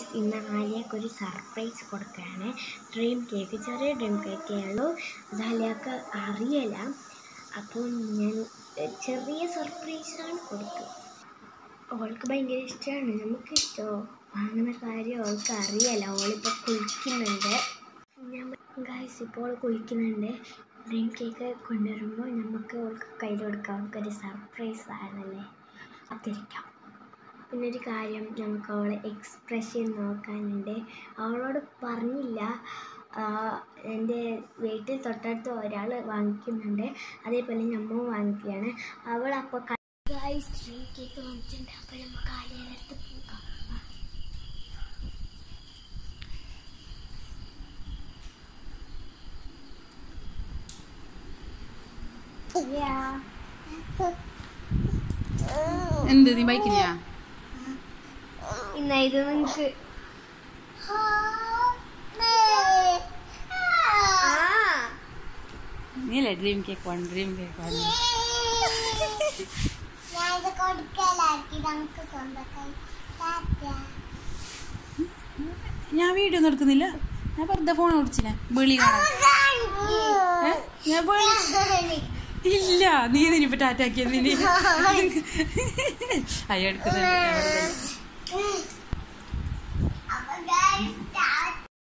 ഇന്ന് ആലിയക്ക് ഒരു സർപ്രൈസ് കൊടുക്കുകയാണ് ഡ്രീം കേക്ക് ചെറിയ ഡ്രീം കേക്കേ ഉള്ളൂ അത് ആലിയക്ക് അറിയില്ല അപ്പോൾ ഞാൻ ചെറിയ സർപ്രൈസാണ് കൊടുക്കുക അവൾക്ക് ഭയങ്കര ഇഷ്ടമാണ് നമുക്ക് ഇഷ്ടമോ അങ്ങനെ കാര്യം അവൾക്ക് അറിയില്ല അവളിപ്പോൾ കുളിക്കുന്നുണ്ട് ഗായ്സ് ഇപ്പോൾ അവൾ കുളിക്കുന്നുണ്ട് ഡ്രീം കേക്ക് കൊണ്ടുവരുമ്പോൾ നമുക്ക് അവൾക്ക് കയ്യിൽ കൊടുക്കാം അവൾക്കൊരു സർപ്രൈസ് ആണല്ലേ കാത്തിരിക്കാം പിന്നൊരു കാര്യം നമുക്ക് അവളെ എക്സ്പ്രഷൻ നോക്കാനുണ്ട് അവളോട് പറഞ്ഞില്ല എൻ്റെ വീട്ടിൽ തൊട്ടടുത്ത് ഒരാൾ വാങ്ങിക്കുന്നുണ്ട് അതേപോലെ നമ്മ വാങ്ങിക്കുകയാണ് അവൾ അപ്പോൾ ഗൈസ് ഡ്രീം കേക്ക് വാങ്ങിച്ചിട്ടുണ്ട് അപ്പോൾ നമുക്ക് ആലയടുത്ത് പോകാം എന്ത് നീ ബൈക്കിനെയാ ഇന്ന ഇത് നിങ്ങൾക്ക് നീല്ലേ ഡ്രീം കേക്ക് വേണം ഡ്രീം കേക്ക് വേണം ഞാനിത് കൊടുക്കലാക്കി നമുക്ക് സ്വന്തക്കായി ഞാൻ വീഡിയോ ഒന്നും എടുക്കുന്നില്ല ഞാൻ വെറുതെ ഫോൺ ഓടിച്ചില്ലേ വെളി കാണാൻ ഏ? ഞാൻ വെളി ഇല്ല നീ നിനിപ്പോ ടാറ്റാക്കിയത് നീ അയ്യ എടുക്കുന്നുണ്ട് ഞാൻ വെറുതെ.